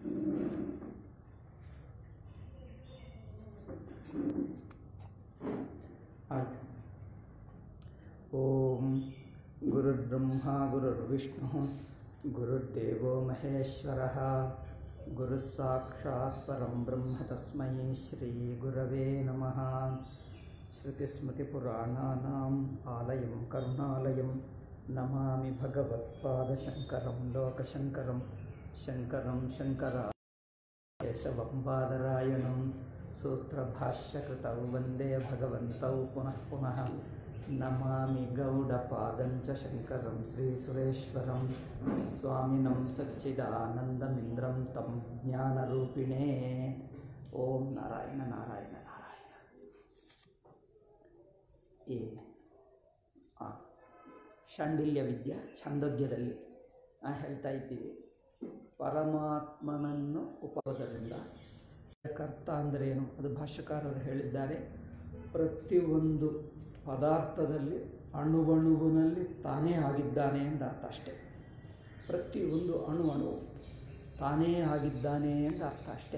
ಆಯ್ತು ಓಂ ಗುರುರ್ಬ್ರಹ್ಮ ಗುರುರ್ವಿಷ್ಣು ಗುರುರ್ದೇವೋ ಮಹೇಶ್ವರ ಗುರು ಸಾಕ್ಷಾತ್ ಪರಂ ಬ್ರಹ್ಮ ತಸ್ಮೈ ಶ್ರೀ ಗುರವೇ ನಮಃ ಶ್ರುತಿಸ್ಮೃತಿಪುರಾಣಾನಾಂ ಆಲಯಂ ಕರುಣಾಲಯಂ ನಮಾಮಿ ಭಗವತ್ಪಾದಶಂಕರಂ ಲೋಕಶಂಕರಂ ಶಂಕರಂ ಶಂಕರ ಕೇಶವಂ ಬಾದರಾಯಣಂ ಸೂತ್ರಭಾಷ್ಯಕೃತೌ ವಂದೇ ಭಗವಂತೌ ಪುನಃ ಪುನಃ ನಮಾಮಿ ಗೌಡಪಾದಂಚ ಶಂಕರಂ ಶ್ರೀಸುರೇಶ್ವರಂ ಸ್ವಾಮಿನಂ ಸಚ್ಚಿದಾನಂದಮಿಂದ್ರಂ ತಂ ಜ್ಞಾನರೂಪಿಣೇ ಓಂ ನಾರಾಯಣ ನಾರಾಯಣ ನಾರಾಯಣ ಈ ಆ, ಶಾಂಡಿಲ್ಯ ವಿದ್ಯೆ ಛಾಂದೋಗ್ಯದಲ್ಲಿ ನಾ ಹೇಳ್ತಾ ಇದ್ದೀವಿ ಪರಮಾತ್ಮನನ್ನು ಉಪಯೋಗದಿಂದ ಕರ್ತ ಅಂದರೇನು ಅದು ಭಾಷ್ಯಕಾರರು ಹೇಳಿದ್ದಾರೆ ಪ್ರತಿಯೊಂದು ಪದಾರ್ಥದಲ್ಲಿ ಅಣುವಣುವಿನಲ್ಲಿ ತಾನೇ ಆಗಿದ್ದಾನೆ ಎಂದ ಅರ್ಥ ಅಷ್ಟೇ ಪ್ರತಿಯೊಂದು ಅಣು ಅಣು ತಾನೇ ಆಗಿದ್ದಾನೆ ಎಂದ ಅರ್ಥ ಅಷ್ಟೇ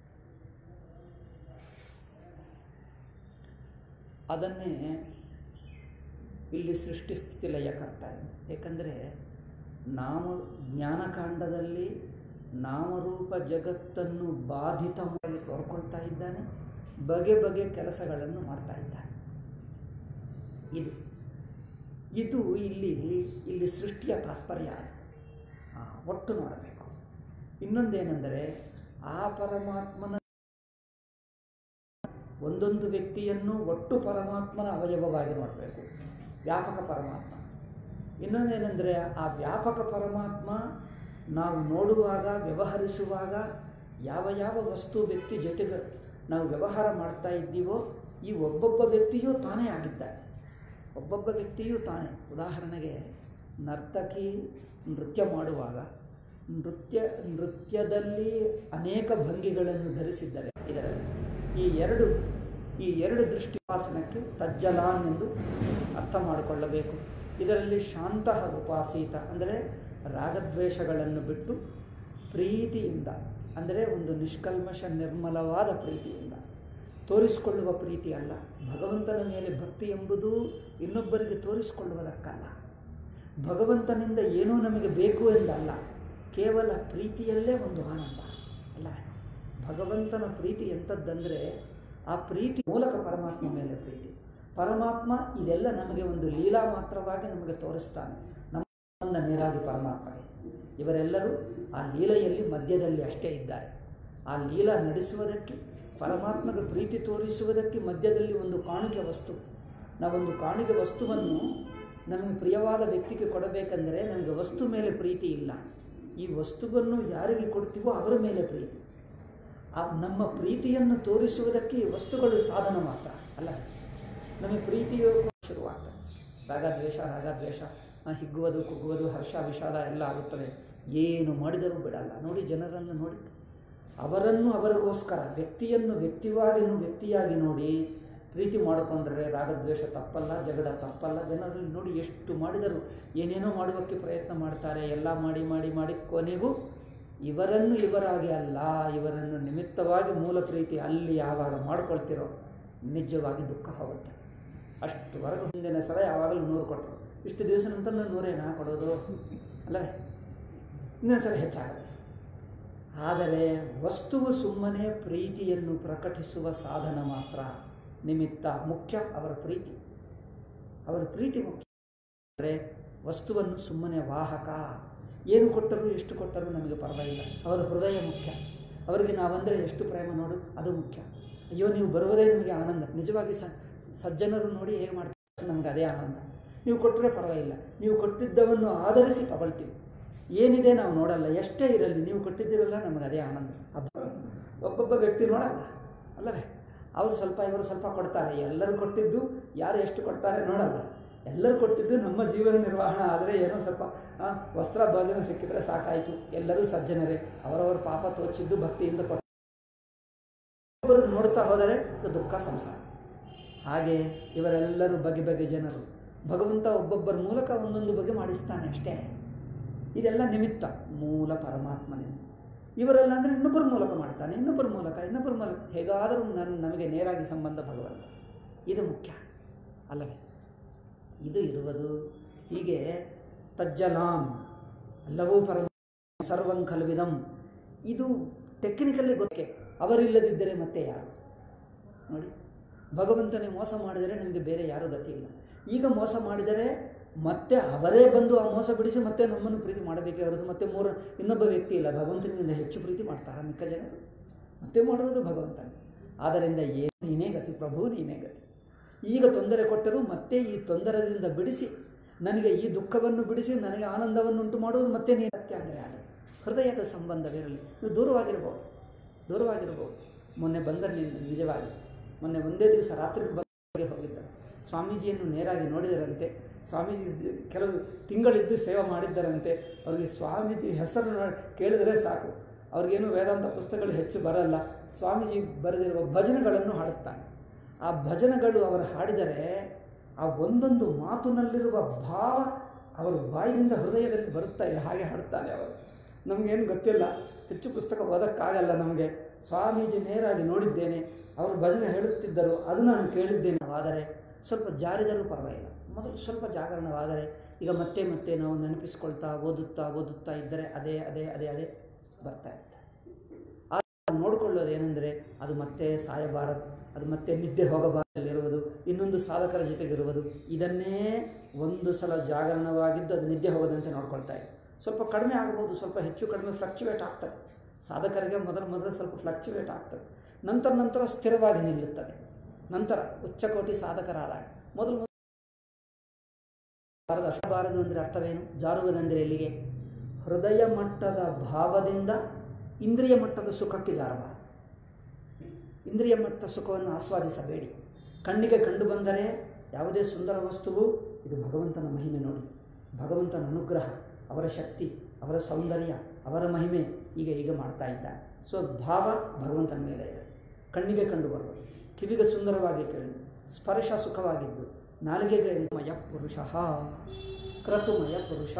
ಅದನ್ನೇ ಇಲ್ಲಿ ಸೃಷ್ಟಿಸ್ಥಿತಿ ಲಯಕರ್ತ ಎಂದು ಏಕೆಂದರೆ ನಾಮ ಜ್ಞಾನಕಾಂಡದಲ್ಲಿ ನಾಮರೂಪ ಜಗತ್ತನ್ನು ಬಾಧಿತವಾಗಿ ತೋರ್ಕೊಳ್ತಾ ಇದ್ದಾನೆ ಬಗೆ ಬಗೆ ಕೆಲಸಗಳನ್ನು ಮಾಡ್ತಾ ಇದ್ದಾನೆ ಇದು ಇದು ಇಲ್ಲಿ ಇಲ್ಲಿ ಸೃಷ್ಟಿಯ ತಾತ್ಪರ್ಯ ಆ, ಒಟ್ಟು ನೋಡಬೇಕು ಇನ್ನೊಂದೇನೆಂದರೆ ಆ ಪರಮಾತ್ಮನ ಒಂದೊಂದು ವ್ಯಕ್ತಿಯನ್ನು ಒಟ್ಟು ಪರಮಾತ್ಮನ ಅವಯವವಾಗಿ ನೋಡಬೇಕು ವ್ಯಾಪಕ ಪರಮಾತ್ಮ ಇನ್ನೊಂದೇನೆಂದರೆ ಆ ವ್ಯಾಪಕ ಪರಮಾತ್ಮ ನಾವು ನೋಡುವಾಗ ವ್ಯವಹರಿಸುವಾಗ ಯಾವ ಯಾವ ವಸ್ತು ವ್ಯಕ್ತಿ ಜೊತೆಗೆ ನಾವು ವ್ಯವಹಾರ ಮಾಡ್ತಾ ಇದ್ದೀವೋ ಈ ಒಬ್ಬೊಬ್ಬ ವ್ಯಕ್ತಿಯೂ ತಾನೇ ಆಗಿದ್ದಾನೆ ಒಬ್ಬೊಬ್ಬ ವ್ಯಕ್ತಿಯೂ ತಾನೇ ಉದಾಹರಣೆಗೆ ನರ್ತಕಿ ನೃತ್ಯ ಮಾಡುವಾಗ ನೃತ್ಯ ನೃತ್ಯದಲ್ಲಿ ಅನೇಕ ಭಂಗಿಗಳನ್ನು ಧರಿಸಿದ್ದಾರೆ ಇದರಲ್ಲಿ ಈ ಎರಡು ಈ ಎರಡು ದೃಷ್ಟಿವಾಸನಕ್ಕೆ ತಜ್ಜಲಾನ್ ಎಂದು ಅರ್ಥ ಮಾಡಿಕೊಳ್ಳಬೇಕು ಇದರಲ್ಲಿ ಶಾಂತಃ ಉಪಾಸೀತ ಅಂದರೆ ರಾಗದ್ವೇಷಗಳನ್ನು ಬಿಟ್ಟು ಪ್ರೀತಿಯಿಂದ ಅಂದರೆ ಒಂದು ನಿಷ್ಕಲ್ಮಶ ನಿರ್ಮಲವಾದ ಪ್ರೀತಿಯಿಂದ ತೋರಿಸಿಕೊಳ್ಳುವ ಪ್ರೀತಿ ಅಲ್ಲ ಭಗವಂತನ ಮೇಲೆ ಭಕ್ತಿ ಎಂಬುದು ಇನ್ನೊಬ್ಬರಿಗೆ ತೋರಿಸಿಕೊಳ್ಳುವುದಕ್ಕಲ್ಲ ಭಗವಂತನಿಂದ ಏನೂ ನಮಗೆ ಬೇಕು ಎಂದಲ್ಲ ಕೇವಲ ಪ್ರೀತಿಯಲ್ಲೇ ಒಂದು ಆನಂದ ಅಲ್ಲ ಭಗವಂತನ ಪ್ರೀತಿ ಎಂಥದ್ದಂದರೆ ಆ ಪ್ರೀತಿ ಮೂಲಕ ಪರಮಾತ್ಮ ಮೇಲೆ ಪ್ರೀತಿ ಪರಮಾತ್ಮ ಇದೆಲ್ಲ ನಮಗೆ ಒಂದು ಲೀಲಾ ಮಾತ್ರವಾಗಿ ನಮಗೆ ತೋರಿಸ್ತಾನೆ ನಮ್ಮ ಸಂಬಂಧ ನೇರಾಗಿ ಪರಮಾತ್ಮಗೆ ಇವರೆಲ್ಲರೂ ಆ ಲೀಲೆಯಲ್ಲಿ ಮಧ್ಯದಲ್ಲಿ ಅಷ್ಟೇ ಇದ್ದಾರೆ ಆ ಲೀಲಾ ನಡೆಸುವುದಕ್ಕೆ ಪರಮಾತ್ಮಗೆ ಪ್ರೀತಿ ತೋರಿಸುವುದಕ್ಕೆ ಮಧ್ಯದಲ್ಲಿ ಒಂದು ಕಾಣಿಕೆ ವಸ್ತು ನಾವೊಂದು ಕಾಣಿಕೆ ವಸ್ತುವನ್ನು ನಮಗೆ ಪ್ರಿಯವಾದ ವ್ಯಕ್ತಿಗೆ ಕೊಡಬೇಕೆಂದರೆ ನಮಗೆ ವಸ್ತು ಮೇಲೆ ಪ್ರೀತಿ ಇಲ್ಲ ಈ ವಸ್ತುವನ್ನು ಯಾರಿಗೆ ಕೊಡ್ತೀವೋ ಅವರ ಮೇಲೆ ಪ್ರೀತಿ ಆ ನಮ್ಮ ಪ್ರೀತಿಯನ್ನು ತೋರಿಸುವುದಕ್ಕೆ ಈ ವಸ್ತುಗಳು ಸಾಧನ ಮಾತ್ರ ಅಲ್ಲ ನಮಗೆ ಪ್ರೀತಿಯು ಶುರುವಾಗ್ತದೆ ರಾಗದ್ವೇಷ ರಾಗದ್ವೇಷ ಆ, ಹಿಗ್ಗುವುದು ಕುಗ್ಗುವುದು ಹರ್ಷ ವಿಷಾದ ಎಲ್ಲ ಆಗುತ್ತದೆ ಏನು ಮಾಡಿದರೂ ಬಿಡಲ್ಲ ನೋಡಿ ಜನರನ್ನು ನೋಡಿ ಅವರನ್ನು ಅವರಿಗೋಸ್ಕರ ವ್ಯಕ್ತಿಯನ್ನು ವ್ಯಕ್ತಿವಾಗಿ ವ್ಯಕ್ತಿಯಾಗಿ ನೋಡಿ ಪ್ರೀತಿ ಮಾಡಿಕೊಂಡ್ರೆ ರಾಗದ್ವೇಷ ತಪ್ಪಲ್ಲ ಜಗಳ ತಪ್ಪಲ್ಲ ಜನರಲ್ಲಿ ನೋಡಿ ಎಷ್ಟು ಮಾಡಿದರು ಏನೇನೋ ಮಾಡುವಕ್ಕೆ ಪ್ರಯತ್ನ ಮಾಡ್ತಾರೆ ಎಲ್ಲ ಮಾಡಿ ಮಾಡಿ ಮಾಡಿ ಕೊನೆಗೂ ಇವರನ್ನು ಇವರಾಗಿ ಅಲ್ಲ ಇವರನ್ನು ನಿಮಿತ್ತವಾಗಿ ಮೂಲ ಪ್ರೀತಿ ಅಲ್ಲಿ ಯಾವಾಗ ಮಾಡ್ಕೊಳ್ತಿರೋ ನಿಜವಾಗಿ ದುಃಖ ಹೋಗುತ್ತೆ ಅಷ್ಟುವರೆಗೂ ಹಿಂದಿನ ಸಲ ಯಾವಾಗಲೂ ನೂರು ಕೊಟ್ಟರು ಇಷ್ಟು ದಿವಸ ನಂತರ ನಾನು ನೂರೇನಾ ಕೊಡೋದು ಅಲ್ಲವೇ ಇನ್ನೊಂದು ಸಲ ಹೆಚ್ಚಾಗಲ್ಲ ಆದರೆ ವಸ್ತುವು ಸುಮ್ಮನೆ ಪ್ರೀತಿಯನ್ನು ಪ್ರಕಟಿಸುವ ಸಾಧನ ಮಾತ್ರ ನಿಮಿತ್ತ ಮುಖ್ಯ ಅವರ ಪ್ರೀತಿ ಅವರ ಪ್ರೀತಿ ಮುಖ್ಯ ಅಂದರೆ ವಸ್ತುವನ್ನು ಸುಮ್ಮನೆ ವಾಹಕ ಏನು ಕೊಟ್ಟರು ಎಷ್ಟು ಕೊಟ್ಟರು ನಮಗೆ ಪರವಾಗಿಲ್ಲ ಅವರ ಹೃದಯ ಮುಖ್ಯ ಅವರಿಗೆ ನಾವಂದರೆ ಎಷ್ಟು ಪ್ರೇಮ ನೋಡು ಅದು ಮುಖ್ಯ ಅಯ್ಯೋ ನೀವು ಬರುವುದೇ ನಿಮಗೆ ಆನಂದ ನಿಜವಾಗಿ ಸ ಸಜ್ಜನರು ನೋಡಿ ಹೇಗೆ ಮಾಡ್ತಾರೆ ನಮಗೆ ಅದೇ ಆನಂದ ನೀವು ಕೊಟ್ಟರೆ ಪರವಾಗಿಲ್ಲ ನೀವು ಕೊಟ್ಟಿದ್ದವನ್ನು ಆಧರಿಸಿ ತಗೊಳ್ತೀವಿ ಏನಿದೆ ನಾವು ನೋಡಲ್ಲ ಎಷ್ಟೇ ಇರಲಿ ನೀವು ಕೊಟ್ಟಿದ್ದೀರಲ್ಲ ನಮಗೆ ಅದೇ ಆನಂದ ಹಬ್ಬ ಒಬ್ಬೊಬ್ಬ ವ್ಯಕ್ತಿ ನೋಡಲ್ಲ ಅಲ್ಲವೇ ಅವರು ಸ್ವಲ್ಪ ಇವರು ಸ್ವಲ್ಪ ಕೊಡ್ತಾರೆ ಎಲ್ಲರೂ ಕೊಟ್ಟಿದ್ದು ಯಾರು ಎಷ್ಟು ಕೊಡ್ತಾರೆ ನೋಡಲ್ಲ ಎಲ್ಲರೂ ಕೊಟ್ಟಿದ್ದು ನಮ್ಮ ಜೀವನ ನಿರ್ವಹಣೆ ಆದರೆ ಏನೋ ಸ್ವಲ್ಪ ಆ, ವಸ್ತ್ರ ಭೋಜನ ಸಿಕ್ಕಿದ್ರೆ ಸಾಕಾಯಿತು ಎಲ್ಲರೂ ಸಜ್ಜನರೇ ಅವರವರ ಪಾಪ ತೋಚಿದ್ದು ಭಕ್ತಿಯಿಂದ ಕೊಟ್ಟು ಒಬ್ಬರಿಗೆ ನೋಡ್ತಾ ಹೋದರೆ ಅದು ದುಃಖ ಸಂಸಾರ ಹಾಗೆ ಇವರೆಲ್ಲರೂ ಬಗೆ ಬಗೆ ಜನರು ಭಗವಂತ ಒಬ್ಬೊಬ್ಬರ ಮೂಲಕ ಒಂದೊಂದು ಬಗೆ ಮಾಡಿಸ್ತಾನೆ ಅಷ್ಟೇ ಇದೆಲ್ಲ ನಿಮಿತ್ತ ಮೂಲ ಪರಮಾತ್ಮನೇ ಇವರೆಲ್ಲ ಅಂದರೆ ಇನ್ನೊಬ್ಬರ ಮೂಲಕ ಮಾಡ್ತಾನೆ ಇನ್ನೊಬ್ಬರ ಮೂಲಕ ಇನ್ನೊಬ್ಬರ ಮೂಲಕ ಹೇಗಾದರೂ ನನ್ನ ನಮಗೆ ನೇರಾಗಿ ಸಂಬಂಧ ಭಗವಂತ ಇದು ಮುಖ್ಯ ಅಲ್ಲವೇ ಇದು ಇರುವುದು ಹೀಗೆ ತಜ್ಜಲಾಂ ಎಲ್ಲವೂ ಪರಮ ಸರ್ವಂ ಖಲ್ವಿದಂ ಇದು ಟೆಕ್ನಿಕಲಿ ಗೊತ್ತೇ ಅವರಿಲ್ಲದಿದ್ದರೆ ಮತ್ತೆ ಯಾರು ನೋಡಿ ಭಗವಂತನೇ ಮೋಸ ಮಾಡಿದರೆ ನಮಗೆ ಬೇರೆ ಯಾರೂ ಗತಿ ಇಲ್ಲ ಈಗ ಮೋಸ ಮಾಡಿದರೆ ಮತ್ತೆ ಅವರೇ ಬಂದು ಆ ಮೋಸ ಬಿಡಿಸಿ ಮತ್ತೆ ನಮ್ಮನ್ನು ಪ್ರೀತಿ ಮಾಡಬೇಕೇ ಹೊರತು ಮತ್ತೆ ಮೂರು ಇನ್ನೊಬ್ಬ ವ್ಯಕ್ತಿ ಇಲ್ಲ ಭಗವಂತನಿಂದ ಹೆಚ್ಚು ಪ್ರೀತಿ ಮಾಡ್ತಾರೆ ಮಿಕ್ಕ ಜನ ಮತ್ತೆ ಮಾಡುವುದು ಭಗವಂತನೇ ಆದ್ದರಿಂದ ಏನು ನೀನೇ ಗತಿ ಪ್ರಭು ನೀನೇ ಗತಿ ಈಗ ತೊಂದರೆ ಕೊಟ್ಟರೂ ಮತ್ತೆ ಈ ತೊಂದರೆಯಿಂದ ಬಿಡಿಸಿ ನನಗೆ ಈ ದುಃಖವನ್ನು ಬಿಡಿಸಿ ನನಗೆ ಆನಂದವನ್ನು ಉಂಟು ಮಾಡುವುದು ಮತ್ತೆ ನೀನು ಅತ್ಯ ಅಂದರೆ ಅದು ಹೃದಯದ ಸಂಬಂಧವಿರಲಿ ನೀವು ದೂರವಾಗಿರ್ಬೋದು ದೂರವಾಗಿರ್ಬೋದು ಮೊನ್ನೆ ಬಂದಲ್ಲಿ ನಿಜವಾಗಿ ಮೊನ್ನೆ ಒಂದೇ ದಿವಸ ರಾತ್ರಿ ಬಂದು ಹೋಗಿದ್ದರು ಸ್ವಾಮೀಜಿಯನ್ನು ನೇರಾಗಿ ನೋಡಿದರಂತೆ ಸ್ವಾಮೀಜಿ ಕೆಲವು ತಿಂಗಳಿದ್ದು ಸೇವೆ ಮಾಡಿದ್ದರಂತೆ ಅವರಿಗೆ ಸ್ವಾಮೀಜಿ ಹೆಸರು ನೋಡಿ ಕೇಳಿದರೆ ಸಾಕು ಅವ್ರಿಗೇನು ವೇದಾಂತ ಪುಸ್ತಕಗಳು ಹೆಚ್ಚು ಬರಲ್ಲ ಸ್ವಾಮೀಜಿ ಬರೆದಿರುವ ಭಜನೆಗಳನ್ನು ಹಾಡುತ್ತಾನೆ ಆ ಭಜನೆಗಳು ಅವರು ಹಾಡಿದರೆ ಆ ಒಂದೊಂದು ಮಾತಿನಲ್ಲಿರುವ ಭಾವ ಅವರ ಬಾಯಿಯಿಂದ ಹೃದಯದಲ್ಲಿ ಬರುತ್ತಾ ಇದೆ ಹಾಗೆ ಹಾಡುತ್ತಾನೆ ಅವರು ನಮಗೇನು ಗೊತ್ತಿಲ್ಲ ಹೆಚ್ಚು ಪುಸ್ತಕ ಓದೋಕ್ಕಾಗಲ್ಲ ನಮಗೆ ಸ್ವಾಮೀಜಿ ನೇರಾಗಿ ನೋಡಿದ್ದೇನೆ ಅವರು ಭಜನೆ ಹೇಳುತ್ತಿದ್ದರು ಅದು ನಾನು ಕೇಳಿದ್ದೇನೆ ಆದರೆ ಸ್ವಲ್ಪ ಜಾರಿದರೂ ಪರವಾಗಿಲ್ಲ ಮೊದಲು ಸ್ವಲ್ಪ ಜಾಗರಣವಾದರೆ ಈಗ ಮತ್ತೆ ಮತ್ತೆ ನಾವು ನೆನಪಿಸ್ಕೊಳ್ತಾ ಓದುತ್ತಾ ಓದುತ್ತಾ ಇದ್ದರೆ ಅದೇ ಅದೇ ಅದೇ ಅದೇ ಬರ್ತಾ ಇರುತ್ತೆ ಆ ನೋಡಿಕೊಳ್ಳೋದು ಏನೆಂದರೆ ಅದು ಮತ್ತೆ ಸಾಯಬಾರದು ಅದು ಮತ್ತೆ ನಿದ್ದೆ ಹೋಗಬಾರದಲ್ಲಿರುವುದು ಇನ್ನೊಂದು ಸಾಧಕರ ಜೊತೆಗಿರುವುದು ಇದನ್ನೇ ಒಂದು ಸಲ ಜಾಗರಣವಾಗಿದ್ದು ಅದು ನಿದ್ದೆ ಹೋಗದಂತೆ ನೋಡ್ಕೊಳ್ತಾ ಇದೆ ಸ್ವಲ್ಪ ಕಡಿಮೆ ಆಗ್ಬೋದು ಸ್ವಲ್ಪ ಹೆಚ್ಚು ಕಡಿಮೆ ಫ್ಲಕ್ಚುವೇಟ್ ಆಗ್ತದೆ ಸಾಧಕರಿಗೆ ಮೊದಲು ಮೊದಲು ಸ್ವಲ್ಪ ಫ್ಲಕ್ಚುವೇಟ್ ಆಗ್ತದೆ ನಂತರ ನಂತರ ಸ್ಥಿರವಾಗಿ ನಿಲ್ಲುತ್ತದೆ ನಂತರ ಉಚ್ಚಕೋಟಿ ಸಾಧಕರಾದಾಗ ಮೊದಲು ಬಾರದು ಅಷ್ಟಬಾರದು ಅಂದರೆ ಅರ್ಥವೇನು ಜಾರುವುದೆಂದರೆ ಎಲ್ಲಿಗೆ ಹೃದಯ ಮಟ್ಟದ ಭಾವದಿಂದ ಇಂದ್ರಿಯ ಮಟ್ಟದ ಸುಖಕ್ಕೆ ಜಾರಬಾರದು ಇಂದ್ರಿಯ ಮಟ್ಟ ಸುಖವನ್ನು ಆಸ್ವಾದಿಸಬೇಡಿ ಕಣ್ಣಿಗೆ ಕಂಡು ಬಂದರೆ ಯಾವುದೇ ಸುಂದರ ವಸ್ತುವು ಇದು ಭಗವಂತನ ಮಹಿಮೆ ನೋಡಿ ಭಗವಂತನ ಅನುಗ್ರಹ ಅವರ ಶಕ್ತಿ ಅವರ ಸೌಂದರ್ಯ ಅವರ ಮಹಿಮೆ ಈಗ ಈಗ ಮಾಡ್ತಾ ಇದ್ದಾನೆ ಸೊ ಭಾವ ಭಗವಂತನ ಮೇಲೆ ಇದೆ ಕಣ್ಣಿಗೆ ಕಂಡು ಬರುವುದು ಕಿವಿಗೆ ಸುಂದರವಾಗಿ ಕೇಳಿ ಸ್ಪರ್ಶ ಸುಖವಾಗಿದ್ದು ನಾಲಿಗೆಗೆ ಮಯ ಪುರುಷ ಕ್ರತುಮಯ ಪುರುಷ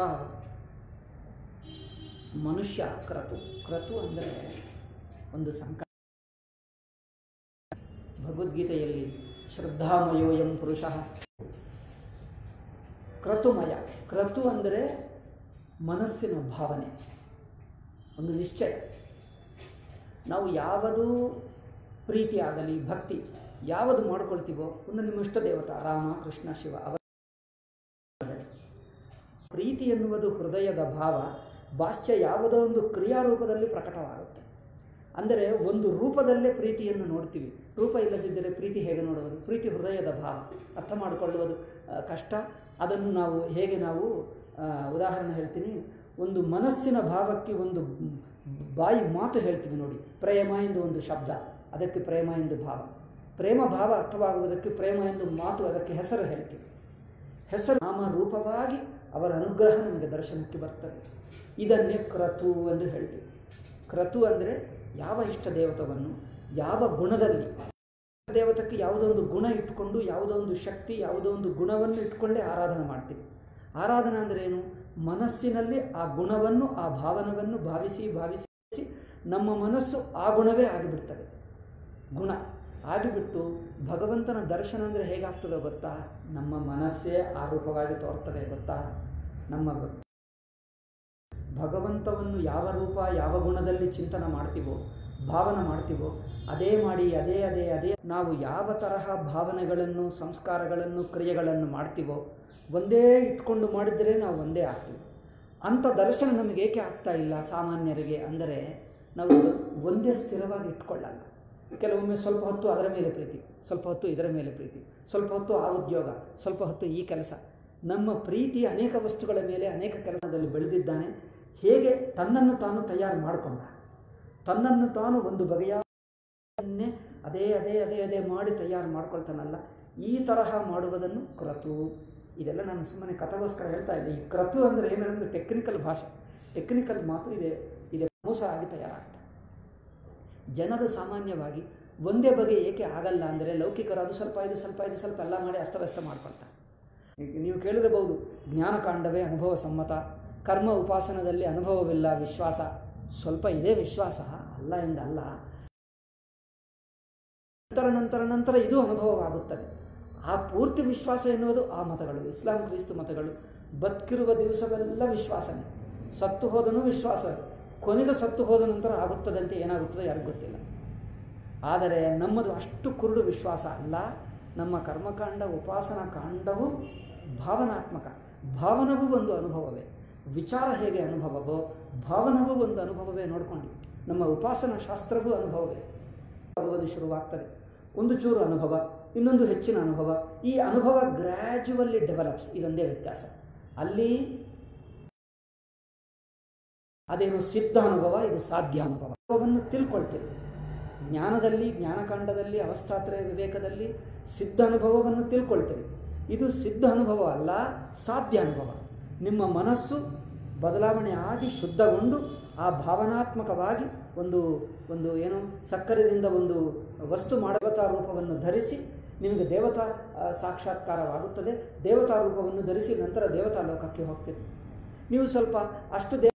ಮನುಷ್ಯ ಕ್ರತು ಕ್ರತು ಅಂದರೆ ಒಂದು ಸಂಕ ಭಗವದ್ಗೀತೆಯಲ್ಲಿ ಶ್ರದ್ಧಾಮಯೋಯಂ ಪುರುಷ ಕ್ರತುಮಯ ಕ್ರತು ಅಂದರೆ ಮನಸ್ಸಿನ ಭಾವನೆ ಒಂದು ನಿಶ್ಚಯ ನಾವು ಯಾವುದು ಪ್ರೀತಿ ಆಗಲಿ ಭಕ್ತಿ ಯಾವುದು ಮಾಡ್ಕೊಳ್ತೀವೋ ಒಂದು ನಿಮ್ಮ ಇಷ್ಟ ದೇವತಾ ರಾಮ ಕೃಷ್ಣ ಶಿವ ಅವ ಪ್ರೀತಿ ಎನ್ನುವುದು ಹೃದಯದ ಭಾವ ಭಾಷ್ಯ ಯಾವುದೋ ಒಂದು ಕ್ರಿಯಾರೂಪದಲ್ಲಿ ಪ್ರಕಟವಾಗುತ್ತೆ ಅಂದರೆ ಒಂದು ರೂಪದಲ್ಲೇ ಪ್ರೀತಿಯನ್ನು ನೋಡ್ತೀವಿ ರೂಪ ಇಲ್ಲದಿದ್ದರೆ ಪ್ರೀತಿ ಹೇಗೆ ನೋಡುವುದು ಪ್ರೀತಿ ಹೃದಯದ ಭಾವ ಅರ್ಥ ಮಾಡಿಕೊಳ್ಳುವುದು ಆ, ಕಷ್ಟ ಅದನ್ನು ನಾವು ಹೇಗೆ ನಾವು ಆ, ಉದಾಹರಣೆ ಹೇಳ್ತೀನಿ ಒಂದು ಮನಸ್ಸಿನ ಭಾವಕ್ಕೆ ಒಂದು ಬಾಯಿ ಮಾತು ಹೇಳ್ತೀವಿ ನೋಡಿ ಪ್ರೇಮ ಎಂದು ಒಂದು ಶಬ್ದ ಅದಕ್ಕೆ ಪ್ರೇಮ ಎಂದು ಭಾವ ಪ್ರೇಮ ಭಾವ ಅರ್ಥವಾಗುವುದಕ್ಕೆ ಪ್ರೇಮ ಎಂದು ಮಾತು ಅದಕ್ಕೆ ಹೆಸರು ಹೇಳ್ತೀವಿ ಹೆಸರು ನಾಮ ರೂಪವಾಗಿ ಅವರ ಅನುಗ್ರಹ ನಮಗೆ ದರ್ಶನಕ್ಕೆ ಬರ್ತದೆ ಇದನ್ನೇ ಕ್ರತು ಎಂದು ಹೇಳ್ತೀವಿ ಕ್ರತು ಅಂದರೆ ಯಾವ ಇಷ್ಟ ದೇವತವನ್ನು ಯಾವ ಗುಣದಲ್ಲಿ ದೇವತಕ್ಕೆ ಯಾವುದೋ ಒಂದು ಗುಣ ಇಟ್ಕೊಂಡು ಯಾವುದೋ ಒಂದು ಶಕ್ತಿ ಯಾವುದೋ ಒಂದು ಗುಣವನ್ನು ಇಟ್ಕೊಂಡೇ ಆರಾಧನೆ ಮಾಡ್ತೀವಿ ಆರಾಧನೆ ಅಂದರೆ ಏನು ಮನಸ್ಸಿನಲ್ಲಿ ಆ ಗುಣವನ್ನು ಆ ಭಾವನವನ್ನು ಭಾವಿಸಿ ಭಾವಿಸಿ ನಮ್ಮ ಮನಸ್ಸು ಆ ಗುಣವೇ ಆಗಿಬಿಡ್ತದೆ ಗುಣ ಆಗಿಬಿಟ್ಟು ಭಗವಂತನ ದರ್ಶನ ಅಂದರೆ ಹೇಗಾಗ್ತದೆ ಗೊತ್ತಾ ನಮ್ಮ ಮನಸ್ಸೇ ಆ ರೂಪವಾಗಿ ತೋರ್ತದೆ ಗೊತ್ತಾ ನಮ್ಮ ಭಗವಂತವನ್ನು ಯಾವ ರೂಪ ಯಾವ ಗುಣದಲ್ಲಿ ಚಿಂತನೆ ಮಾಡ್ತೀವೋ ಭಾವನೆ ಮಾಡ್ತೀವೋ ಅದೇ ಮಾಡಿ ಅದೇ ಅದೇ ಅದೇ ನಾವು ಯಾವ ತರಹ ಭಾವನೆಗಳನ್ನು ಸಂಸ್ಕಾರಗಳನ್ನು ಕ್ರಿಯೆಗಳನ್ನು ಮಾಡ್ತೀವೋ ಒಂದೇ ಇಟ್ಕೊಂಡು ಮಾಡಿದರೆ ನಾವು ಒಂದೇ ಆಗ್ತೀವಿ ಅಂಥ ದರ್ಶನ ನಮಗೆ ಏಕೆ ಆಗ್ತಾ ಇಲ್ಲ ಸಾಮಾನ್ಯರಿಗೆ ಅಂದರೆ ನಾವು ಒಂದೇ ಸ್ಥಿರವಾಗಿ ಇಟ್ಕೊಳ್ಳಲ್ಲ ಕೆಲವೊಮ್ಮೆ ಸ್ವಲ್ಪ ಹೊತ್ತು ಅದರ ಮೇಲೆ ಪ್ರೀತಿ ಸ್ವಲ್ಪ ಹೊತ್ತು ಇದರ ಮೇಲೆ ಪ್ರೀತಿ ಸ್ವಲ್ಪ ಹೊತ್ತು ಆ ಉದ್ಯೋಗ ಸ್ವಲ್ಪ ಹೊತ್ತು ಈ ಕೆಲಸ ನಮ್ಮ ಪ್ರೀತಿ ಅನೇಕ ವಸ್ತುಗಳ ಮೇಲೆ ಅನೇಕ ಕೆಲಸದಲ್ಲಿ ಬೆಳೆದಿದ್ದಾನೆ ಹೇಗೆ ತನ್ನನ್ನು ತಾನು ತಯಾರು ಮಾಡಿಕೊಂಡ ತನ್ನನ್ನು ತಾನು ಒಂದು ಬಗೆಯ ಅನ್ನೇ ಅದೇ ಅದೇ ಅದೇ ಅದೇ ಮಾಡಿ ತಯಾರು ಮಾಡ್ಕೊಳ್ತಾನಲ್ಲ ಈ ತರಹ ಮಾಡುವುದನ್ನು ಕ್ರತು ಇದೆಲ್ಲ ನಾನು ಸುಮ್ಮನೆ ಕಥೆಗೋಸ್ಕರ ಹೇಳ್ತಾ ಇಲ್ಲ ಈ ಕ್ರತು ಅಂದರೆ ಏನಂದ್ರೆ ಟೆಕ್ನಿಕಲ್ ಭಾಷೆ ಟೆಕ್ನಿಕಲ್ ಮಾತು ಇದೆ ಇದೆ ಮೋಸ ಆಗಿ ತಯಾರಾಗ್ತದೆ ಜನರು ಸಾಮಾನ್ಯವಾಗಿ ಒಂದೇ ಬಗೆ ಏಕೆ ಆಗಲ್ಲ ಅಂದರೆ ಲೌಕಿಕರು ಅದು ಸ್ವಲ್ಪ ಇದು ಸ್ವಲ್ಪ ಇದು ಸ್ವಲ್ಪ ಎಲ್ಲ ಮಾಡಿ ಅಸ್ತವ್ಯಸ್ತ ಮಾಡ್ಕೊಳ್ತಾರೆ ಈಗ ನೀವು ಕೇಳಿರಬಹುದು ಜ್ಞಾನಕಾಂಡವೇ ಅನುಭವ ಸಮ್ಮತ ಕರ್ಮ ಉಪಾಸನದಲ್ಲಿ ಅನುಭವವಿಲ್ಲ ವಿಶ್ವಾಸ ಸ್ವಲ್ಪ ಇದೇ ವಿಶ್ವಾಸ ಅಲ್ಲ ಎಂದಲ್ಲ ನಂತರ ನಂತರ ನಂತರ ಇದು ಅನುಭವವಾಗುತ್ತದೆ ಆ ಪೂರ್ತಿ ವಿಶ್ವಾಸ ಎನ್ನುವುದು ಆ ಮತಗಳು ಇಸ್ಲಾಂ ಕ್ರಿಸ್ತು ಮತಗಳು ಬದುಕಿರುವ ದಿವಸವೆಲ್ಲ ವಿಶ್ವಾಸನೇ ಸತ್ತು ಹೋದನೂ ವಿಶ್ವಾಸ ಕೊನೆಗೆ ಸತ್ತು ಹೋದ ನಂತರ ಆಗುತ್ತದಂತೆ ಏನಾಗುತ್ತದೆ ಯಾರಿಗೂ ಗೊತ್ತಿಲ್ಲ ಆದರೆ ನಮ್ಮದು ಅಷ್ಟು ಕುರುಡು ವಿಶ್ವಾಸ ಅಲ್ಲ ನಮ್ಮ ಕರ್ಮಕಾಂಡ ಉಪಾಸನಾ ಕಾಂಡವು ಭಾವನಾತ್ಮಕ ಭಾವನವೂ ಒಂದು ಅನುಭವವೇ ವಿಚಾರ ಹೇಗೆ ಅನುಭವವೋ ಭಾವನವೂ ಒಂದು ಅನುಭವವೇ ನೋಡ್ಕೊಂಡು ನಮ್ಮ ಉಪಾಸನಾ ಶಾಸ್ತ್ರವೂ ಅನುಭವವೇ ಆಗುವುದು ಶುರುವಾಗ್ತದೆ ಒಂದು ಚೂರು ಅನುಭವ ಇನ್ನೊಂದು ಹೆಚ್ಚಿನ ಅನುಭವ ಈ ಅನುಭವ ಗ್ರ್ಯಾಜುವಲ್ಲಿ ಡೆವಲಪ್ಸ್ ಇದೊಂದೇ ವ್ಯತ್ಯಾಸ ಅಲ್ಲಿ ಅದೇನು ಸಿದ್ಧ ಅನುಭವ ಇದು ಸಾಧ್ಯ ಅನುಭವ ಅನುಭವವನ್ನು ತಿಳ್ಕೊಳ್ತೇವೆ ಜ್ಞಾನದಲ್ಲಿ ಜ್ಞಾನಕಾಂಡದಲ್ಲಿ ಅವಸ್ಥಾತ್ರಯ ವಿವೇಕದಲ್ಲಿ ಸಿದ್ಧ ಅನುಭವವನ್ನು ತಿಳ್ಕೊಳ್ತೇವೆ ಇದು ಸಿದ್ಧ ಅನುಭವ ಅಲ್ಲ ಸಾಧ್ಯ ಅನುಭವ ನಿಮ್ಮ ಮನಸ್ಸು ಬದಲಾವಣೆ ಆಗಿ ಶುದ್ಧಗೊಂಡು ಆ ಭಾವನಾತ್ಮಕವಾಗಿ ಒಂದು ಒಂದು ಏನು ಸಕ್ಕರೆಯಿಂದ ಒಂದು ವಸ್ತು ದೇವತಾ ರೂಪವನ್ನು ಧರಿಸಿ ನಿಮಗೆ ದೇವತಾ ಆ, ಸಾಕ್ಷಾತ್ಕಾರವಾಗುತ್ತದೆ ದೇವತಾ ರೂಪವನ್ನು ಧರಿಸಿ ನಂತರ ದೇವತಾ ಲೋಕಕ್ಕೆ ಹೋಗ್ತೀರಿ ನೀವು ಸ್ವಲ್ಪ ಅಷ್ಟು ದೇ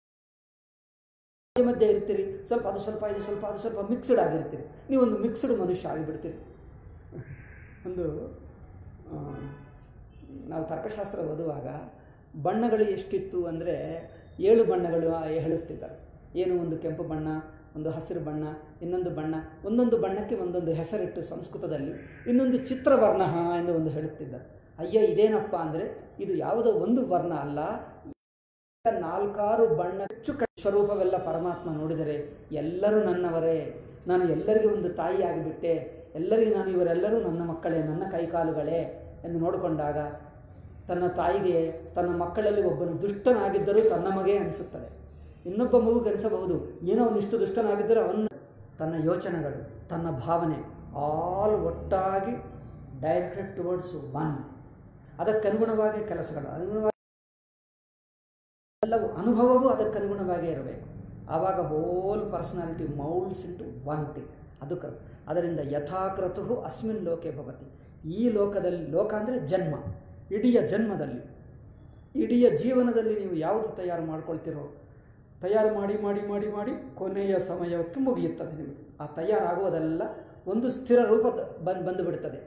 ಮಧ್ಯೆ ಇರ್ತೀರಿ ಸ್ವಲ್ಪ ಅದು ಸ್ವಲ್ಪ ಇದು ಸ್ವಲ್ಪ ಅದು ಸ್ವಲ್ಪ ಮಿಕ್ಸ್ಡ್ ಆಗಿರ್ತೀರಿ ನೀವೊಂದು ಮಿಕ್ಸ್ಡ್ ಮನುಷ್ಯ ಆಗಿಬಿಡ್ತೀರಿ ಒಂದು ಆ, ನಾವು ತರ್ಕಶಾಸ್ತ್ರ ಓದುವಾಗ ಬಣ್ಣಗಳು ಎಷ್ಟಿತ್ತು ಅಂದರೆ ಏಳು ಬಣ್ಣಗಳು ಆ ಹೇಳುತ್ತಿದ್ದಾರೆ ಏನು ಒಂದು ಕೆಂಪು ಬಣ್ಣ ಒಂದು ಹಸಿರು ಬಣ್ಣ ಇನ್ನೊಂದು ಬಣ್ಣ ಒಂದೊಂದು ಬಣ್ಣಕ್ಕೆ ಒಂದೊಂದು ಹೆಸರಿಟ್ಟು ಸಂಸ್ಕೃತದಲ್ಲಿ ಇನ್ನೊಂದು ಚಿತ್ರವರ್ಣ ಎಂದು ಒಂದು ಹೇಳುತ್ತಿದ್ದಾರೆ ಅಯ್ಯ ಇದೇನಪ್ಪ ಅಂದರೆ ಇದು ಯಾವುದೋ ಒಂದು ವರ್ಣ ಅಲ್ಲ ನಾಲ್ಕಾರು ಬಣ್ಣ ಹೆಚ್ಚು ಕ- ಸ್ವರೂಪವೆಲ್ಲ ಪರಮಾತ್ಮ ನೋಡಿದರೆ ಎಲ್ಲರೂ ನನ್ನವರೇ ನಾನು ಎಲ್ಲರಿಗೂ ಒಂದು ತಾಯಿ ಆಗಿಬಿಟ್ಟೆ ಎಲ್ಲರಿಗೂ ನಾನು ಇವರೆಲ್ಲರೂ ನನ್ನ ಮಕ್ಕಳೇ ನನ್ನ ಕೈಕಾಲುಗಳೇ ಎಂದು ನೋಡಿಕೊಂಡಾಗ ತನ್ನ ತಾಯಿಗೆ ತನ್ನ ಮಕ್ಕಳಲ್ಲಿ ಒಬ್ಬನು ದುಷ್ಟನಾಗಿದ್ದರೂ ತನ್ನ ಮಗೆ ಅನಿಸುತ್ತದೆ ಇನ್ನೊಬ್ಬ ಮಗುಗೆ ಅನಿಸಬಹುದು ಏನೋ ಅವನಿಷ್ಟು ದುಷ್ಟನಾಗಿದ್ದರೂ ಅವನ ತನ್ನ ಯೋಚನೆಗಳು ತನ್ನ ಭಾವನೆ ಆಲ್ ಒಟ್ಟಾಗಿ ಡೈರೆಕ್ಟೆಡ್ ಟುವರ್ಡ್ಸ್ ಒನ್ ಅದಕ್ಕನುಗುಣವಾಗಿ ಕೆಲಸಗಳು ಅನುಗುಣವಾಗಿ ಎಲ್ಲವೂ ಅನುಭವವೂ ಅದಕ್ಕನುಗುಣವಾಗೇ ಇರಬೇಕು ಆವಾಗ whole personality moulds into one thing ಅದು ಕ ಅದರಿಂದ ಯಥಾಕ್ರತು ಅಸ್ಮಿನ್ ಲೋಕೆ ಭವತಿ ಈ ಲೋಕದಲ್ಲಿ ಲೋಕ ಅಂದರೆ ಜನ್ಮ ಇಡೀ ಜನ್ಮದಲ್ಲಿ ಇಡೀ ಜೀವನದಲ್ಲಿ ನೀವು ಯಾವುದು ತಯಾರು ಮಾಡ್ಕೊಳ್ತಿರೋ ತಯಾರು ಮಾಡಿ ಮಾಡಿ ಮಾಡಿ ಮಾಡಿ ಕೊನೆಯ ಸಮಯಕ್ಕೆ ಮುಗಿಯುತ್ತದೆ ನಿಮಗೆ ಆ ತಯಾರಾಗುವುದೆಲ್ಲ ಒಂದು ಸ್ಥಿರ ರೂಪ ಬಂದು ಬಂದು ಬಿಡುತ್ತದೆ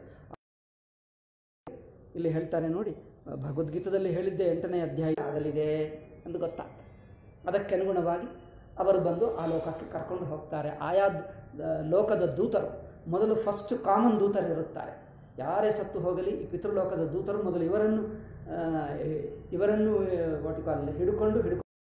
ಇಲ್ಲಿ ಹೇಳ್ತಾನೆ ನೋಡಿ ಭಗವದ್ಗೀತದಲ್ಲಿ ಹೇಳಿದ್ದೆ ಎಂಟನೇ ಅಧ್ಯಾಯ ಆಗಲಿದೆ ಎಂದು ಗೊತ್ತಾಗ್ತದೆ ಅದಕ್ಕೆ ಅನುಗುಣವಾಗಿ ಅವರು ಬಂದು ಆ ಲೋಕಕ್ಕೆ ಕರ್ಕೊಂಡು ಹೋಗ್ತಾರೆ ಆಯಾ ದ- ಲೋಕದ ದೂತರು ಮೊದಲು ಫಸ್ಟ್ ಕಾಮನ್ ದೂತರು ಇರುತ್ತಾರೆ ಯಾರೇ ಸತ್ತು ಹೋಗಲಿ ಈ ಪಿತೃಲೋಕದ ದೂತರು ಮೊದಲು ಇವರನ್ನು ಆ, ಇವರನ್ನು ವಾಟಿಕಾಲ್ ಹಿಡ್ಕೊಂಡು ಹಿಡ್ಕೊಂಡು